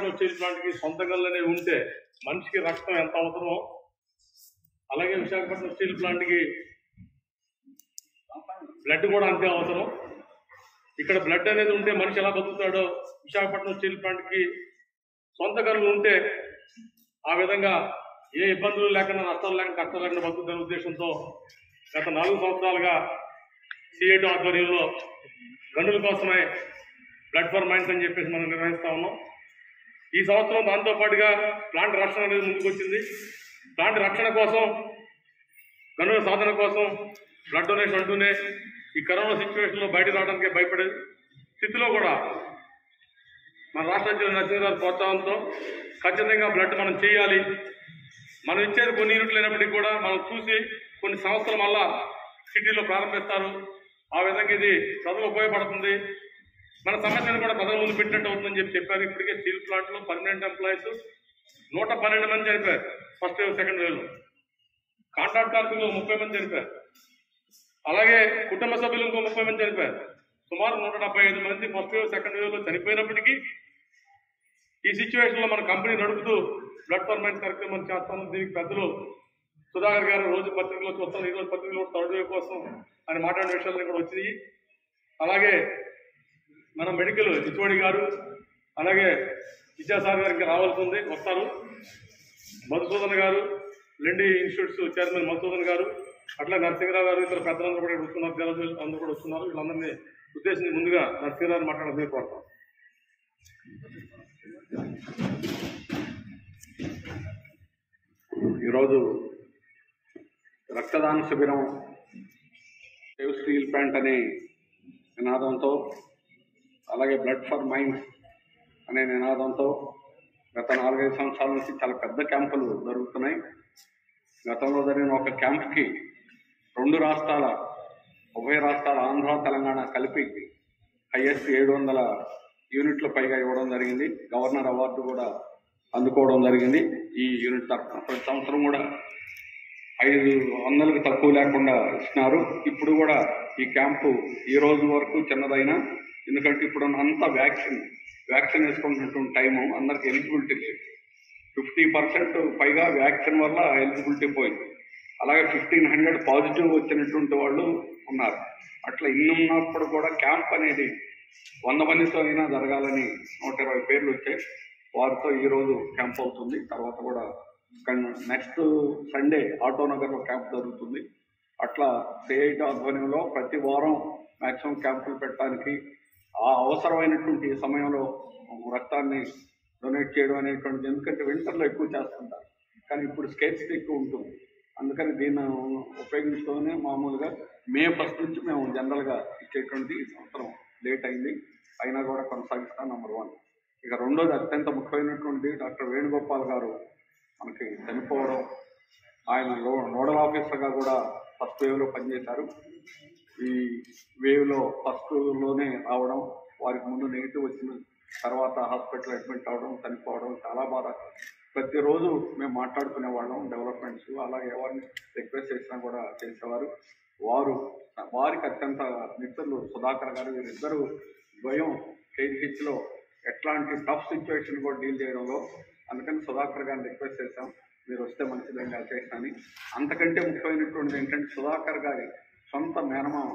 Visakhapatnam steel ప్లాంట్కి సొంత గన్లు అనేవి ఉంటే మనిషికి రక్తం ఎంత అవసరమో అలాగే విశాఖపట్నం స్టీల్ ప్లాంట్కి బ్లడ్ కూడా అంతే అవసరం ఇక్కడ బ్లడ్ అనేది ఉంటే మనిషి ఎలా బతుకుతాడో విశాఖపట్నం స్టీల్ ప్లాంట్కి సొంత గనులు ఉంటే ఆ విధంగా ఏ ఇబ్బందులు లేకుండా నష్టాలు లేకుండా కష్టాలు లేకుండా బతుకుతున్న ఉద్దేశంతో గత నాలుగు సంవత్సరాలుగా సిఐటి ఆధ్వర్యంలో గనుల కోసమే బ్లడ్ ఫర్ మైండ్స్ అని చెప్పేసి మనం నిర్వహిస్తా ఉన్నాం ఈ సంవత్సరం దాంతో పాటుగా ప్లాంట్ రక్షణ అనేది ముందుకు వచ్చింది ప్లాంట్ రక్షణ కోసం గనుల సాధన కోసం బ్లడ్ డొనేషన్ అంటూనే ఈ కరోనా సిచ్యువేషన్లో బయట రావడానికి భయపడే స్థితిలో కూడా మన రాష్ట్ర అధ్యక్షులు నరసింహ గారి ప్రోత్సాహంతో ఖచ్చితంగా బ్లడ్ మనం చేయాలి మనం ఇచ్చేది కొన్ని యూనిట్లు అయినప్పటికీ కూడా మనం చూసి కొన్ని సంస్థలు మళ్ళా సిటీలో ప్రారంభిస్తారు ఆ విధంగా ఇది ప్రజలకు ఉపయోగపడుతుంది మన సమస్యను కూడా ప్రజల ముందు పెట్టినట్టు అవుతుందని చెప్పి చెప్పారు ఇప్పటికే స్టీల్ ప్లాంట్లో పర్మనెంట్ ఎంప్లాయీస్ నూట పన్నెండు మంది చనిపోయారు ఫస్ట్ వేవ్ సెకండ్ వేవ్లో కాంట్రాక్ట్ కార్మికులు ముప్పై మంది చనిపోయారు అలాగే కుటుంబ సభ్యులు ఇంకో ముప్పై మంది చనిపోయారు సుమారు నూట డెబ్బై ఐదు మంది ఫస్ట్ వేవ్ సెకండ్ వేవ్లో చనిపోయినప్పటికీ ఈ సిచ్యువేషన్ లో మన కంపెనీ నడుపుతూ బ్లడ్ ఫర్మెంట్ కార్యక్రమం చేస్తాము దీనికి పెద్దలు సుధాకర్ గారు రోజు పత్రికలో చూస్తాం ఈ రోజు పత్రికలో థర్డ్ వేవ్ కోసం ఆయన మాట్లాడిన విషయాలు కూడా వచ్చినాయి అలాగే మన మెడికల్ హెచ్ఓడి గారు అలాగే విద్యాసాగర్ గారికి రావాల్సి ఉంది వస్తారు మధుసూదన్ గారు లెండి ఇన్స్టిట్యూట్స్ చైర్మన్ మధుసూదన్ గారు అట్లా నరసింహరావు గారు ఇతర పెద్దలందరూ కూడా ఇక్కడ వస్తున్నారు జలజులు అందరూ కూడా వస్తున్నారు వీళ్ళందరినీ ఉద్దేశించి ముందుగా నరసింహరావు మాట్లాడడం కోరుతాం ఈరోజు రక్తదాన శిబిరం సేవ్ స్టీల్ ప్లాంట్ అనే నినాదంతో అలాగే బ్లడ్ ఫర్ మైండ్స్ అనే నినాదంతో గత నాలుగైదు సంవత్సరాల నుంచి చాలా పెద్ద క్యాంపులు జరుగుతున్నాయి గతంలో జరిగిన ఒక క్యాంప్కి రెండు రాష్ట్రాల ఉభయ రాష్ట్రాల ఆంధ్ర తెలంగాణ కలిపి హైయెస్ట్ ఏడు వందల యూనిట్ల పైగా ఇవ్వడం జరిగింది గవర్నర్ అవార్డు కూడా అందుకోవడం జరిగింది ఈ యూనిట్ తరఫున ప్రతి సంవత్సరం కూడా ఐదు వందలకు తక్కువ లేకుండా ఇస్తున్నారు ఇప్పుడు కూడా ఈ క్యాంపు ఈ రోజు వరకు చిన్నదైనా ఎందుకంటే ఇప్పుడు అంత వ్యాక్సిన్ వ్యాక్సిన్ వేసుకుంటున్నటువంటి టైము అందరికి ఎలిజిబిలిటీ లేదు ఫిఫ్టీ పర్సెంట్ పైగా వ్యాక్సిన్ వల్ల ఎలిజిబిలిటీ పోయింది అలాగే ఫిఫ్టీన్ హండ్రెడ్ పాజిటివ్ వచ్చినటువంటి వాళ్ళు ఉన్నారు అట్లా ఇన్ని ఉన్నప్పుడు కూడా క్యాంప్ అనేది వంద మందితో అయినా జరగాలని నూట ఇరవై పేర్లు వచ్చాయి వారితో ఈరోజు క్యాంప్ అవుతుంది తర్వాత కూడా నెక్స్ట్ సండే ఆటోనగర్లో క్యాంప్ జరుగుతుంది అట్లా సిఐటి ఆధ్వర్యంలో ప్రతి వారం మ్యాక్సిమం క్యాంపులు పెట్టడానికి ఆ అవసరమైనటువంటి సమయంలో రక్తాన్ని డొనేట్ చేయడం అనేటువంటి ఎందుకంటే వింటర్లో ఎక్కువ చేస్తుంటారు కానీ ఇప్పుడు స్కేట్స్ ఎక్కువ ఉంటుంది అందుకని దీన్ని ఉపయోగించుకొని మామూలుగా మే ఫస్ట్ నుంచి మేము జనరల్గా ఇచ్చేటువంటి ఈ సంవత్సరం లేట్ అయింది అయినా కూడా కొనసాగిస్తాం నెంబర్ వన్ ఇక రెండోది అత్యంత ముఖ్యమైనటువంటి డాక్టర్ వేణుగోపాల్ గారు మనకి చనిపోవడం ఆయన లో- నోడల్ ఆఫీసర్గా కూడా ఫస్ట్ వేవ్లో పనిచేశారు ఈ వేవ్లో ఫస్ట్లోనే రావడం వారికి ముందు నెగిటివ్ వచ్చిన తర్వాత హాస్పిటల్ అడ్మిట్ అవ్వడం చనిపోవడం చాలా బాధ ప్రతిరోజు మేము మాట్లాడుకునే వాళ్ళం డెవలప్మెంట్స్ అలాగే ఎవరిని రిక్వెస్ట్ చేసినా కూడా చేసేవారు వారు వారికి అత్యంత మిత్రులు సుధాకర్ గారు వీరిద్దరూ ద్వయం కేజీహెచ్లో ఎట్లాంటి టఫ్ సిచ్యువేషన్ కూడా డీల్ చేయడంలో అందుకని సుధాకర్ గారిని రిక్వెస్ట్ చేశాం మీరు వస్తే మంచిదంగా చేస్తానని అంతకంటే ముఖ్యమైనటువంటిది ఏంటంటే సుధాకర్ గారి సొంత మేనమామ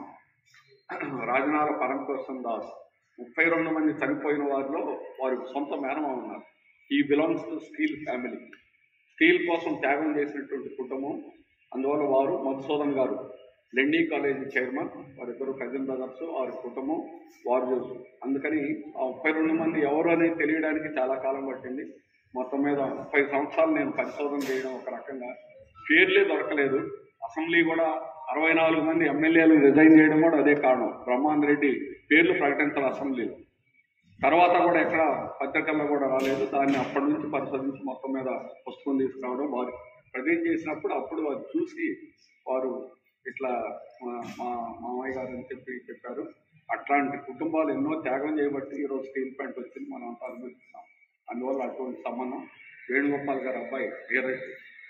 రాజనాల పరంకోసం దాస్ ముప్పై రెండు మంది చనిపోయిన వారిలో వారి సొంత మేనమామ ఉన్నారు ఈ belongs to steel family steel కోసం త్యాగం చేసినటువంటి కుటుంబం అందువల్ల వారు మధుసూదన్ గారు లెండీ కాలేజీ చైర్మన్ వారిద్దరు కజిన్ బ్రదర్స్ వారి కుటుంబం వారు అందుకని ఆ ముప్పై రెండు మంది ఎవరు అనేది తెలియడానికి చాలా కాలం పట్టింది మొత్తం మీద ముప్పై సంవత్సరాలు నేను పరిశోధన చేయడం ఒక రకంగా పేర్లే దొరకలేదు అసెంబ్లీ కూడా అరవై నాలుగు మంది ఎమ్మెల్యేలు రిజైన్ చేయడం కూడా అదే కారణం బ్రహ్మాన్ రెడ్డి పేర్లు ప్రకటించాలి అసెంబ్లీలో తర్వాత కూడా ఎక్కడ పత్రికల్లో కూడా రాలేదు దాన్ని అప్పటి నుంచి పరిశోధించి మొత్తం మీద పుస్తకం తీసుకురావడం వారు ప్రజెంట్ చేసినప్పుడు అప్పుడు వారు చూసి వారు ఇట్లా మా మా మామయ్య గారు అని చెప్పి చెప్పారు అట్లాంటి కుటుంబాలు ఎన్నో త్యాగం చేయబట్టి ఈరోజు స్టీల్ ప్లాంట్ వచ్చింది మనం అంతా అనుభవిస్తున్నాం అందువల్ల అటువంటి సంబంధం వేణుగోపాల్ గారి అబ్బాయి వీరరెడ్డి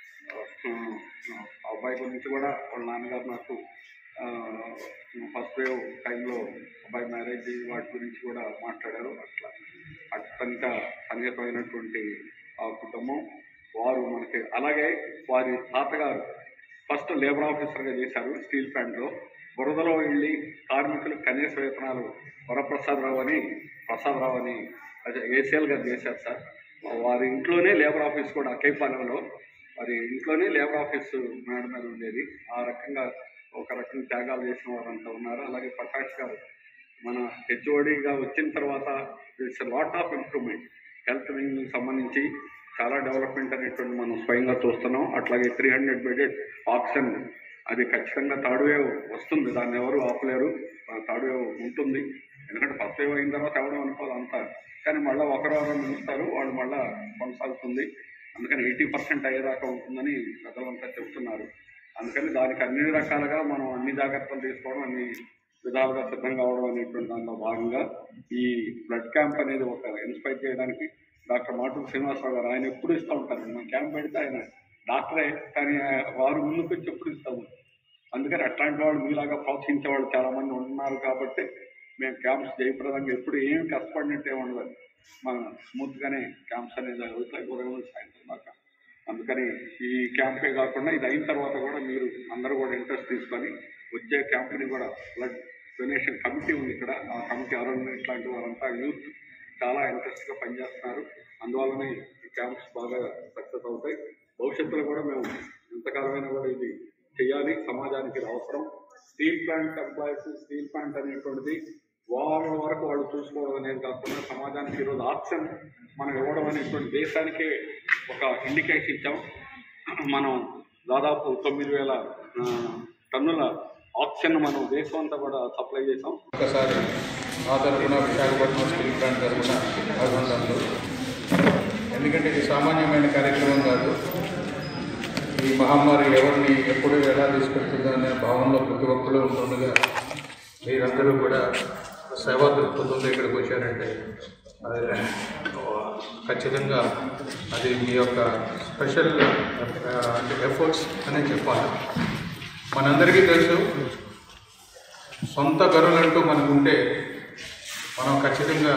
ఆ, ఆ అబ్బాయి గురించి కూడా వాళ్ళ నాన్నగారు నాకు ఫస్ట్ వేవ్ టైంలో అబ్బాయి మ్యారేజ్ వాటి గురించి కూడా మాట్లాడారు అట్లా అత్యంత సన్నిహితమైనటువంటి ఆ కుటుంబం వారు మనకి అలాగే వారి తాతగారు ఫస్ట్ లేబర్ ఆఫీసర్గా చేశారు స్టీల్ ప్లాంట్లో బురదలో వెళ్ళి కార్మికులు కనీస వేతనాలు వరప్రసాదరావు అని ప్రసాదరావు అని అదే ఏసీఎల్ గారు చేశారు సార్ వారి ఇంట్లోనే లేబర్ ఆఫీస్ కూడా అకైపాలెంలో వారి ఇంట్లోనే లేబర్ ఆఫీస్ మేడం మీద ఉండేది ఆ రకంగా ఒక రకంగా త్యాగాలు చేసిన వారంతా ఉన్నారు అలాగే ప్రకాష్ గారు మన హెచ్ఓడిగా వచ్చిన తర్వాత it's lot of improvement health wing సంబంధించి చాలా డెవలప్మెంట్ అనేటువంటి మనం స్వయంగా చూస్తున్నాం అట్లాగే త్రీ హండ్రెడ్ బెడెడ్ ఆక్సిజన్ అది ఖచ్చితంగా థర్డ్ వేవ్ వస్తుంది దాన్ని ఎవరు ఆపలేరు థర్డ్ వేవ్ ఉంటుంది ఎందుకంటే ఫస్ట్ వేవ్ అయిన తర్వాత ఎవరు అనుకోవాలి అంతా కానీ మళ్ళీ ఒకరు ఎవరు నిలుస్తారు వాళ్ళు మళ్ళీ కొనసాగుతుంది అందుకని ఎయిటీ పర్సెంట్ అయ్యేదాకా ఉంటుందని ప్రజలంతా చెప్తున్నారు అందుకని దానికి అన్ని రకాలుగా మనం అన్ని జాగ్రత్తలు తీసుకోవడం అన్ని విధాలుగా సిద్ధం కావడం అనేటువంటి దానిలో భాగంగా ఈ బ్లడ్ క్యాంప్ అనేది ఒక ఇన్స్పైర్ చేయడానికి డాక్టర్ మాటూరు శ్రీనివాసరావు గారు ఆయన ఎప్పుడు ఇస్తూ ఉంటారు మన క్యాంప్ పెడితే ఆయన డాక్టరే కానీ వారు ముందుకు వచ్చి ఎప్పుడు ఇస్తాము అందుకని అట్లాంటి వాళ్ళు మీలాగా ప్రోత్సహించే వాళ్ళు చాలా మంది ఉన్నారు కాబట్టి మేము క్యాంప్స్ జయప్రదంగా ఎప్పుడు ఏమి కష్టపడినట్టే ఉండదు మన స్మూత్గానే క్యాంప్స్ అనేది జరుగుతాయి ఉదయం నుంచి సాయంత్రం దాకా అందుకని ఈ క్యాంపే కాకుండా ఇది అయిన తర్వాత కూడా మీరు అందరూ కూడా ఇంట్రెస్ట్ తీసుకొని వచ్చే క్యాంప్ని కూడా బ్లడ్ డొనేషన్ కమిటీ ఉంది ఇక్కడ ఆ కమిటీ అరుణ్ ఇట్లాంటి వారంతా యూత్ చాలా ఇంట్రెస్ట్గా పనిచేస్తున్నారు అందువల్లనే ఈ క్యాంప్స్ బాగా సక్సెస్ అవుతాయి భవిష్యత్తులో కూడా మేము ఎంతకాలమైనా కూడా ఇది చేయాలి సమాజానికి ఇది అవసరం steel plant employees steel plant అనేటువంటిది వాళ్ళ వరకు వాళ్ళు చూసుకోవడం అనేది కాకుండా సమాజానికి ఈరోజు ఆప్షన్ మనం ఇవ్వడం అనేటువంటి దేశానికే ఒక ఇండికేషన్ ఇచ్చాం మనం దాదాపు తొమ్మిది వేల ఆ, టన్నుల ఆక్సిజన్ మనం దేశం అంతా కూడా సప్లై చేసాం ఒకసారి మా తరఫున విశాఖపట్నం స్టీల్ ప్లాంట్ తరఫున అభినందనలు ఎందుకంటే ఇది సామాన్యమైన కార్యక్రమం కాదు ఈ మహమ్మారి ఎవరిని ఎప్పుడు ఎలా తీసుకెళ్తుందో అనే భావనలో ప్రతి ఒక్కరు ఉంటుండగా మీరందరూ కూడా సేవా దృక్పథంతో ఇక్కడికి వచ్చారంటే అది ఖచ్చితంగా అది మీ యొక్క స్పెషల్ ఆ, అంటే ఎఫర్ట్స్ అనే చెప్పాలి మనందరికీ తెలుసు సొంత గనులంటూ మనకు ఉంటే మనం ఖచ్చితంగా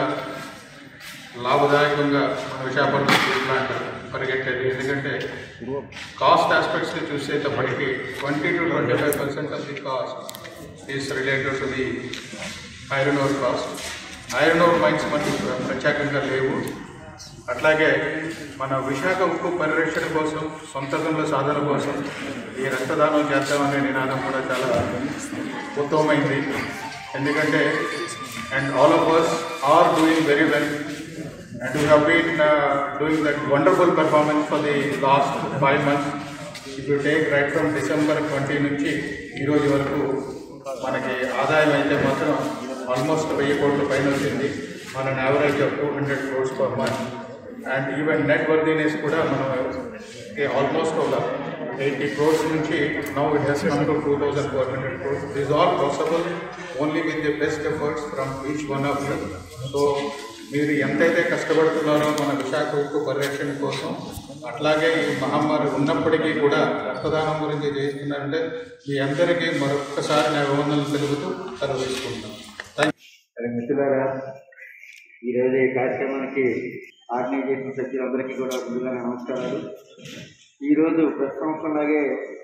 లాభదాయకంగా మన విశాఖపట్నం స్టీల్ ప్లాంట్ పరిగెట్టేది ఎందుకంటే కాస్ట్ ఆస్పెక్ట్స్ చూసేటప్పటికి twenty two twenty five percent of the cost is related to the iron ore cost iron ore mines మనకి ప్రత్యేకంగా లేవు అట్లాగే మన విశాఖ ఉక్కు పరిరక్షణ కోసం సొంత గనుల సాధన కోసం ఈ రక్తదానం చేద్దామనే నినాదం కూడా చాలా ఉత్తమమైంది ఎందుకంటే and all of us are doing very well and we have been doing that wonderful performance for the last five months if you take right from December twenty నుంచి ఈ రోజు వరకు మనకి ఆదాయం అయితే మాత్రం ఆల్మోస్ట్ వెయ్యి కోట్ల పైన వచ్చింది మన average of two hundred crores per month and even net worthiness కూడా మనం ఆల్మోస్ట్ ఒక ఎయిటీ క్రోర్స్ నుంచి now it has come to two thousand four hundred crores this all possible only with the best efforts from each one of you so మీరు ఎంతైతే కష్టపడుతున్నారో మన విశాఖ ఉక్కు పరిరక్షణ కోసం అట్లాగే ఈ మహమ్మారి ఉన్నప్పటికీ కూడా రక్తదానం గురించి చేస్తున్నారంటే మీ అందరికీ మరొక్కసారి నా అభివందనలు తెలుపుతూ సెలవు తీసుకుంటాం థ్యాంక్ మరి మిత్రులారా ఈరోజు ఈ కార్యక్రమానికి ఆర్గనైజేషన్ సభ్యులందరికీ కూడా ముందుగా నమస్కారాలు ఈరోజు ప్రతి సంవత్సరంలాగే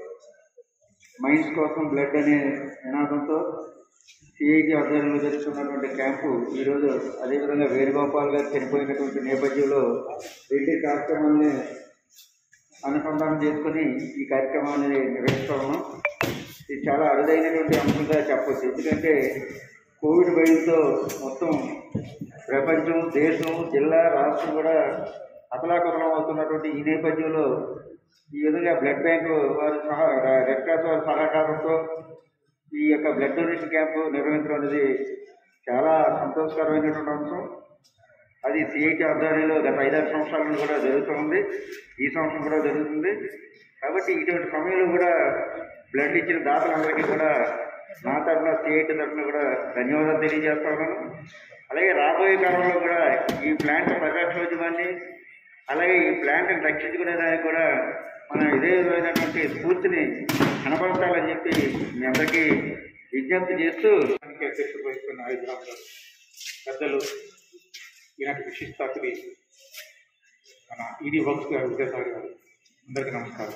మైండ్స్ కోసం బ్లడ్ అనే నినాదంతో సిఐటి ఆధ్వర్యంలో జరుగుతున్నటువంటి క్యాంపు ఈరోజు అదేవిధంగా వేణుగోపాల్ గారు చనిపోయినటువంటి నేపథ్యంలో రెండు కార్యక్రమాలని అనుసంధానం చేసుకొని ఈ కార్యక్రమాన్ని నిర్వహించడం ఇది చాలా అరుదైనటువంటి అంశంగా చెప్పవచ్చు ఎందుకంటే కోవిడ్ భయంతో మొత్తం ప్రపంచం దేశం జిల్లా రాష్ట్రం కూడా అతలాకుతలం అవుతున్నటువంటి ఈ నేపథ్యంలో ఈ విధంగా బ్లడ్ బ్యాంక్ వారి సహా రెడ్ క్రాస్ వారి సహకారంతో ఈ యొక్క బ్లడ్ డొనేషన్ క్యాంపు నిర్వహించడం అనేది చాలా సంతోషకరమైనటువంటి అంశం అది సిఐటి ఆధ్వర్యంలో గత ఐదారు సంవత్సరాల నుండి కూడా జరుగుతుంది ఈ సంవత్సరం కూడా జరుగుతుంది కాబట్టి ఇటువంటి సమయంలో కూడా బ్లడ్ ఇచ్చిన దాతలందరికీ కూడా నా తరఫున సిఐటి తరఫున కూడా ధన్యవాదాలు తెలియజేస్తున్నాను అలాగే రాబోయే కాలంలో కూడా ఈ ప్లాంట్ ప్రజాక్షోద్యమాన్ని అలాగే ఈ ప్లాంట్ని రక్షించుకునేదానికి కూడా మనం ఇదే విధమైనటువంటి స్ఫూర్తిని కనపరచాలని చెప్పి మీ అందరికీ విజ్ఞప్తి చేస్తూ అధ్యక్షత వహిస్తున్న హైదరాబాద్ పెద్దలు ఈనాటి విశిష్ట అతిథి మన ఈడీ వర్క్స్ గారు విద్యాసాగర్ గారు అందరికీ నమస్కారం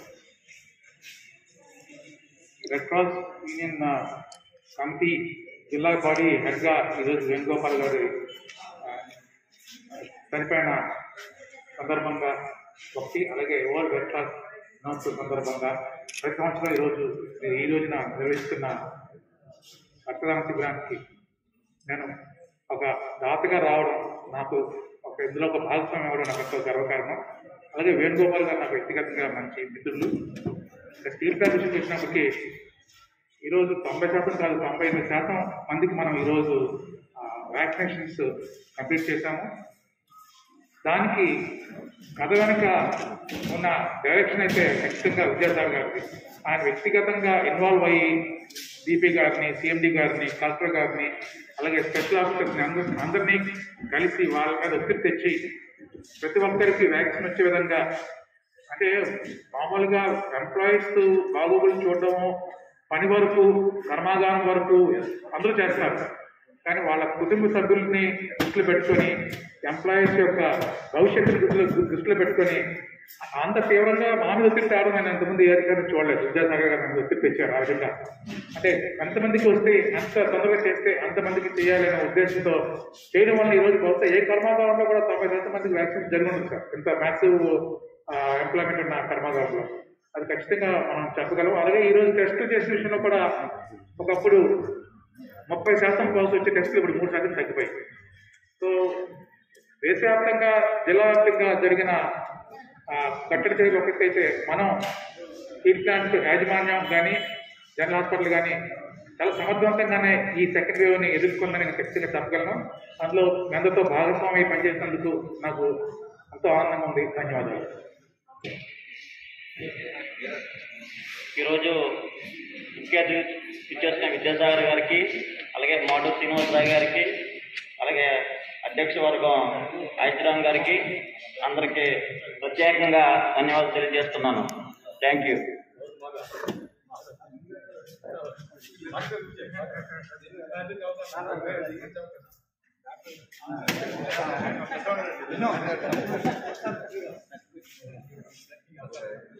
రెడ్ క్రాస్ యూనియన్ ఆ, కమిటీ జిల్లా బాడీ హెడ్గా ఈరోజు వేణుగోపాల్ గారి ఆ, చనిపోయిన సందర్భంగా ఒకటి అలాగే వరల్డ్ రెడ్ క్రాస్ దినోత్సవం సందర్భంగా ప్రతి సంవత్సరం ఈరోజు ఈ రోజున నిర్వహిస్తున్న రక్తదాన శిబిరానికి నేను ఒక దాతగా రావడం నాకు ఒక ఇందులో ఒక భాగస్వామ్యం అవ్వడం నాకు ఎంతో గర్వకారణం అలాగే వేణుగోపాల్ గారు నాకు వ్యక్తిగతంగా మంచి మిత్రులు ఇంకా స్టీల్ ప్లాంట్ విషయం వచ్చినప్పటికీ ఈరోజు తొంభై శాతం కాదు తొంభై ఎనిమిది శాతం మందికి మనం ఈరోజు వ్యాక్సినేషన్స్ కంప్లీట్ చేశాము దానికి కథ వెనుక ఉన్న డైరెక్షన్ అయితే ఖచ్చితంగా విద్యాసాగర్ గారిది ఆయన వ్యక్తిగతంగా ఇన్వాల్వ్ అయ్యి డిపి గారిని సిఎండి గారిని కలెక్టర్ గారిని అలాగే స్పెషల్ ఆఫీసర్స్ని అందరి అందరినీ కలిసి వాళ్ళ మీద ఒత్తిడి తెచ్చి ప్రతి ఒక్కరికి వ్యాక్సిన్ వచ్చే విధంగా అంటే మామూలుగా ఎంప్లాయీస్ బాగోగులు చూడడము పని వరకు కర్మాగారం వరకు అందరూ చేస్తారు కానీ వాళ్ళ కుటుంబ సభ్యుల్ని దృష్టిలో పెట్టుకొని ఎంప్లాయీస్ యొక్క భవిష్యత్తుని దృష్టిలో దృష్టిలో పెట్టుకొని అంత తీవ్రంగా మా మీద ఒత్తిడి తేవడం నేను అంతమంది ఏ అధికారిని చూడలేదు విద్యాసాగర్ గారు నన్ను ఒత్తిడి తెచ్చారు ఆ విధంగా అంటే ఎంతమందికి వస్తే అంత తొందరగా చేస్తే అంతమందికి చేయాలనే ఉద్దేశంతో చేయడం వల్ల ఈ రోజు బహుశా ఏ కర్మాగారంలో కూడా తొంభై శాతం మందికి వ్యాక్సిన్ జరిగి ఉండదు సార్ ఇంత మ్యాసివ్ ఎంప్లాయ్మెంట్ ఉన్న కర్మాగారంలో అది ఖచ్చితంగా మనం చెప్పగలం అలాగే ఈ రోజు టెస్ట్ చేసిన విషయంలో కూడా ఒకప్పుడు ముప్పై శాతం పాజిటివ్ వచ్చే టెస్టులు ఇప్పుడు మూడు శాతం తగ్గిపోయాయి సో దేశవ్యాప్తంగా జిల్లా వ్యాప్తంగా జరిగిన ఆ, కట్టడి చర్యలు ఒకటైతే మనం స్టీల్ ప్లాంట్ యాజమాన్యం కానీ జనరల్ హాస్పిటల్ కానీ చాలా సమర్థవంతంగానే ఈ సెకండ్ వేవ్ని ఎదుర్కొందని నేను ఖచ్చితంగా చెప్పగలను అందులో మీ అందరితో భాగస్వామి పనిచేసినందుకు నాకు ఎంతో ఆనందంగా ఉంది ధన్యవాదాలు ఈరోజు ముఖ్య అతిథి ఇచ్చేసిన విద్యాసాగర్ గారికి అలాగే మోటూ శ్రీనివాసరావు గారికి అలాగే అధ్యక్ష వర్గం ఐశ్రామ్ గారికి అందరికీ ప్రత్యేకంగా ధన్యవాదాలు తెలియజేస్తున్నాను థ్యాంక్ యూ Thank you.